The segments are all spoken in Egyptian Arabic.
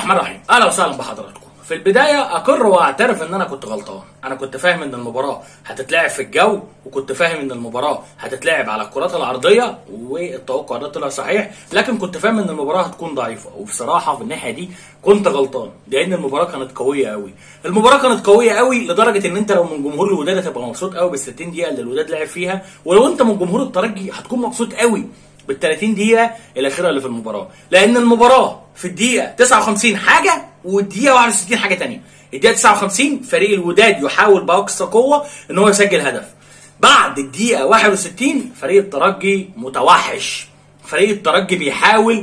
الرحمن الرحيم اهلا وسهلا بحضراتكم في البدايه اقر واعترف ان انا كنت غلطان انا كنت فاهم ان المباراه هتتلعب في الجو وكنت فاهم ان المباراه هتتلعب على الكرات العرضيه والتوقع ده طلع صحيح لكن كنت فاهم ان المباراه هتكون ضعيفه وبصراحه في الناحيه دي كنت غلطان لان المباراه كانت قويه قوي المباراه كانت قويه قوي لدرجه ان انت لو من جمهور الوداد هتبقى مبسوط قوي بال 60 دقيقه اللي الوداد لعب فيها ولو انت من جمهور الترجي هتكون مبسوط قوي بال 30 دقيقة الأخيرة اللي في المباراة، لأن المباراة في الدقيقة 59 حاجة والدقيقة 61 حاجة تانية. الدقيقة 59 فريق الوداد يحاول بأقصى قوة إن هو يسجل هدف. بعد الدقيقة 61 فريق الترجي متوحش. فريق الترجي بيحاول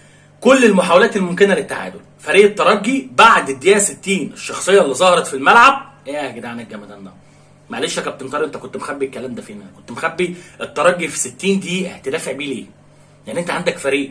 كل المحاولات الممكنة للتعادل. فريق الترجي بعد الدقيقة 60 الشخصية اللي ظهرت في الملعب إيه يا جدعان الجمدان ده؟ معلش يا كابتن طارق انت كنت مخبي الكلام ده فينا كنت مخبي الترجي في 60 دقيقه تدافع بيه ليه يعني انت عندك فريق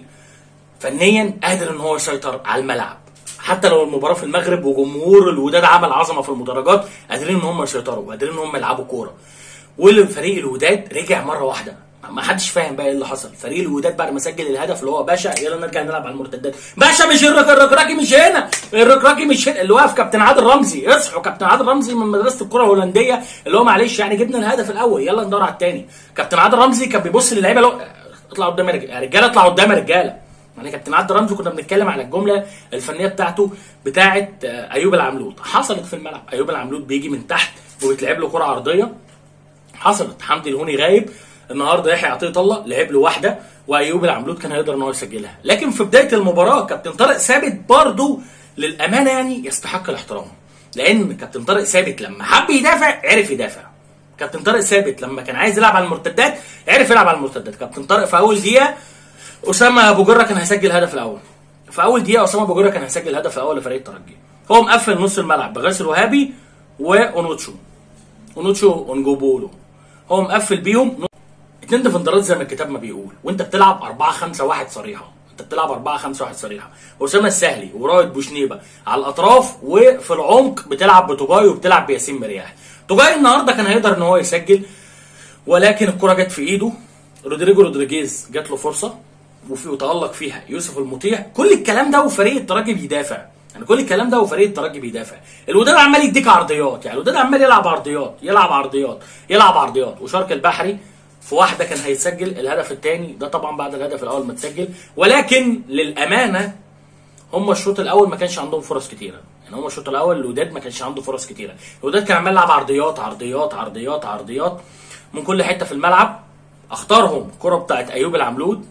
فنيا قادر ان هو يسيطر على الملعب حتى لو المباراه في المغرب وجمهور الوداد عمل عظمه في المدرجات قادرين ان هم يسيطروا قادرين ان هم يلعبوا كوره والفريق الوداد رجع مره واحده ما حدش فاهم بقى ايه اللي حصل فريق الوداد بعد ما سجل الهدف اللي هو باشا يلا نرجع نلعب على المرتدات باشا مش الرك- الركراكي مش هنا الركراكي مش هنا اللي واقف كابتن عادل رمزي اصحوا كابتن عادل رمزي من مدرسه الكره الهولنديه اللي هو معلش يعني جبنا الهدف الاول يلا ندور على الثاني كابتن عادل رمزي كان بيبص للعيبه لو اطلع قدام يا رجاله يا رجاله اطلع قدام يا رجاله يعني كابتن عادل رمزي كنا بنتكلم على الجمله الفنيه بتاعته بتاعه آه، ايوب العملود حصلت في الملعب ايوب العملود بيجي من تحت وبيتلعب له كره عرضيه حصلت حمدي الهوني غايب النهارده يحيى عطيه الله لعب له واحده وايوب العملود كان هيقدر ان هو يسجلها لكن في بدايه المباراه كابتن طارق ثابت برضه للامانه يعني يستحق الاحترام لان كابتن طارق ثابت لما حب يدافع عرف يدافع كابتن طارق ثابت لما كان عايز يلعب على المرتدات عرف يلعب على المرتدات كابتن طارق في اول دقيقه اسامه ابو جره كان هيسجل الهدف الاول في اول دقيقه اسامه ابو جره كان هيسجل الهدف الاول لفريق الترجي هو مقفل نص الملعب بغاسل وهابي واونوتشو اونوتشو اونجوبولو هو مقفل بيهم اتنين ديفندرات زي ما الكتاب ما بيقول وانت بتلعب 4 5 1 صريحه انت بتلعب 4 5 1 صريحه اسامه السهلي ورائد بوشنيبه على الاطراف وفي العمق بتلعب بتوجاي وبتلعب بياسين مرياح توجاي النهارده كان هيقدر ان هو يسجل ولكن الكره جت في ايده رودريجو رودريجيز جات له فرصه وفي وتالق فيها يوسف المطيع كل الكلام ده وفريق الترجي بيدافع يعني كل الكلام ده وفريق الترجي بيدافع الوداد عمال يديك عرضيات يعني الوداد عمال يلعب عرضيات يلعب عرضيات يلعب عرضيات وشرق البحري في واحده كان هيسجل الهدف الثاني ده طبعا بعد الهدف الاول ما تسجل ولكن للامانه هم الشوط الاول ما كانش عندهم فرص كتيره يعني هم الشوط الاول الوداد ما كانش عنده فرص كتيره الوداد كان عمال يلعب عرضيات عرضيات عرضيات عرضيات من كل حته في الملعب اختارهم كره بتاعت ايوب العملود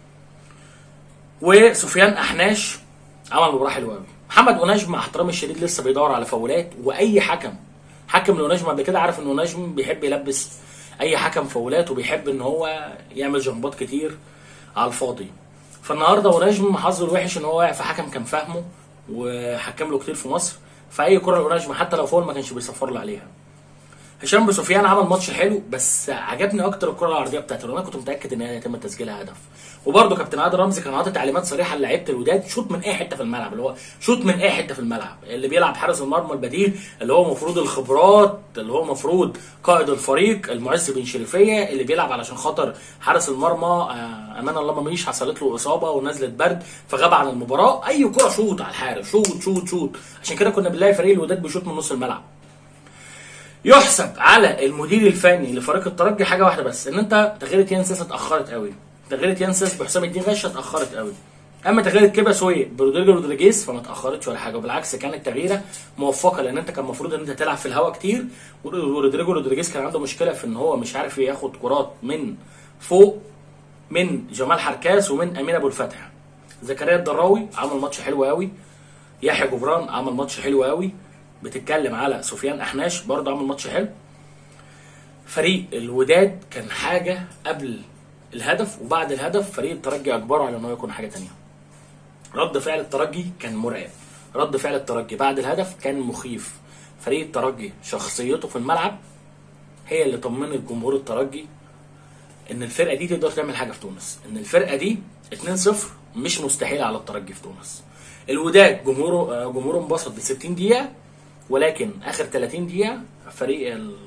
وسفيان احناش عمل مباراه حلوه قوي محمد اوناجم مع احترامي الشديد لسه بيدور على فاولات واي حكم حكم الاوناجم قبل كده عارف ان اوناجم بيحب يلبس اي حكم فاولات وبيحب ان هو يعمل جنبات كتير على الفاضي فالنهارده اوناجم حظه الوحش ان هو واقع في حكم كان فاهمه وحكم له كتير في مصر فاي كره الاوناجم حتى لو فاول ما كانش بيصفر له عليها هشام بن سفيان عمل ماتش حلو بس عجبني اكتر الكره العرضيه بتاعته لان انا كنت متاكد ان هي هيتم تسجيلها هدف وبرده كابتن عادل رمزي كان عاطي تعليمات صريحه للعيبه الوداد شوط من اي حته في الملعب اللي هو شوط من اي حته في الملعب اللي بيلعب حارس المرمى البديل اللي هو المفروض الخبرات اللي هو المفروض قائد الفريق المعز بن شريفيه اللي بيلعب علشان خاطر حارس المرمى آه، امان الله ما مش حصلت له اصابه ونزله برد فغاب عن المباراه اي كره شوط على الحارس شوط شوط شوط عشان كده كنا بنلاقي فريق الوداد بيشوط من نص الملعب يحسب على المدير الفني لفريق الترجي حاجه واحده بس ان انت تغيير يانسس اتاخرت قوي تغيير يانسس بحسام الدين غشه اتاخرت قوي اما تغيير كيبا سوي برودريجو رودريجيز فما اتاخرتش ولا حاجه وبالعكس كانت تغييره موفقه لان انت كان المفروض ان انت تلعب في الهواء كتير ورودريجو رودريجيز كان عنده مشكله في ان هو مش عارف ياخد كرات من فوق من جمال حركاس ومن امين ابو الفتح زكريا الدراوي عمل ماتش حلو قوي يحيى جبران عمل ماتش حلو قوي بتتكلم على سفيان احناش برضه عمل ماتش حلو فريق الوداد كان حاجه قبل الهدف وبعد الهدف فريق الترجي اجبره على ان هو يكون حاجه تانية رد فعل الترجي كان مرعب رد فعل الترجي بعد الهدف كان مخيف فريق الترجي شخصيته في الملعب هي اللي طمنت جمهور الترجي ان الفرقه دي تقدر تعمل حاجه في تونس ان الفرقه دي 2-0 مش مستحيل على الترجي في تونس الوداد جمهوره آه، جمهوره انبسط ب 60 دقيقه ولكن اخر 30 دقيقه فريق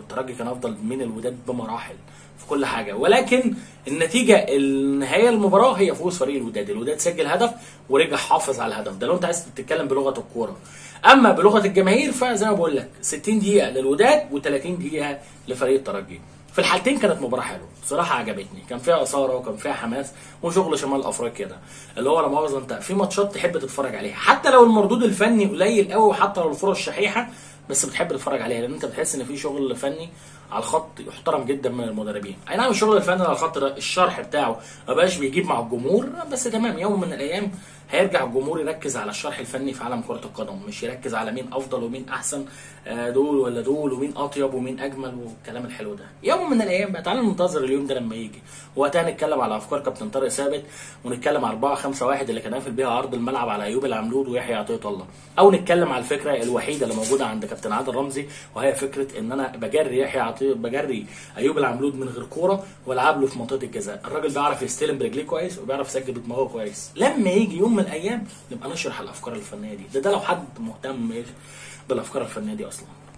الترجي كان افضل من الوداد بمراحل في كل حاجه ولكن النتيجه النهائيه المباراه هي فوز فريق الوداد الوداد سجل هدف ورجع حافظ على الهدف ده لو انت عايز تتكلم بلغه الكوره اما بلغه الجماهير فزي ما بقول لك 60 دقيقه للوداد و30 دقيقه لفريق الترجي في الحالتين كانت مباراه حلوه بصراحه عجبتني كان فيها اثاره وكان فيها حماس وشغل شمال افريقيا ده اللي هو لا مؤاخذه انت في ماتشات تحب تتفرج عليها حتى لو المردود الفني قليل قوي وحتى لو الفرص شحيحه بس بتحب تتفرج عليها لان انت بتحس ان في شغل فني على الخط يحترم جدا من المدربين اي نعم الشغل الفني على الخط ده الشرح بتاعه ما بقاش بيجيب مع الجمهور بس تمام يوم من الايام هيرجع الجمهور يركز على الشرح الفني في عالم كره القدم مش يركز على مين افضل ومين احسن آه، دول ولا دول ومين اطيب ومين اجمل والكلام الحلو ده يوم من الايام بقى تعالى ننتظر اليوم ده لما يجي وقتها نتكلم على افكار كابتن طارق ثابت ونتكلم على 4 5 1 اللي كان قافل بيها عرض الملعب على ايوب العملود ويحيى عطيه الله او نتكلم على الفكره الوحيده اللي موجوده عند كابتن عادل رمزي وهي فكره ان انا بجري يحيى عطيه بجري ايوب العملود من غير كوره والعب له في منطقه الجزاء الراجل بيعرف يستلم برجليه كويس وبيعرف يسجل بدماغه كويس لما يجي يوم من الايام نبقى نشرح الافكار الفنيه دي ده ده لو حد مهتم بالافكار الفنيه دي اصلا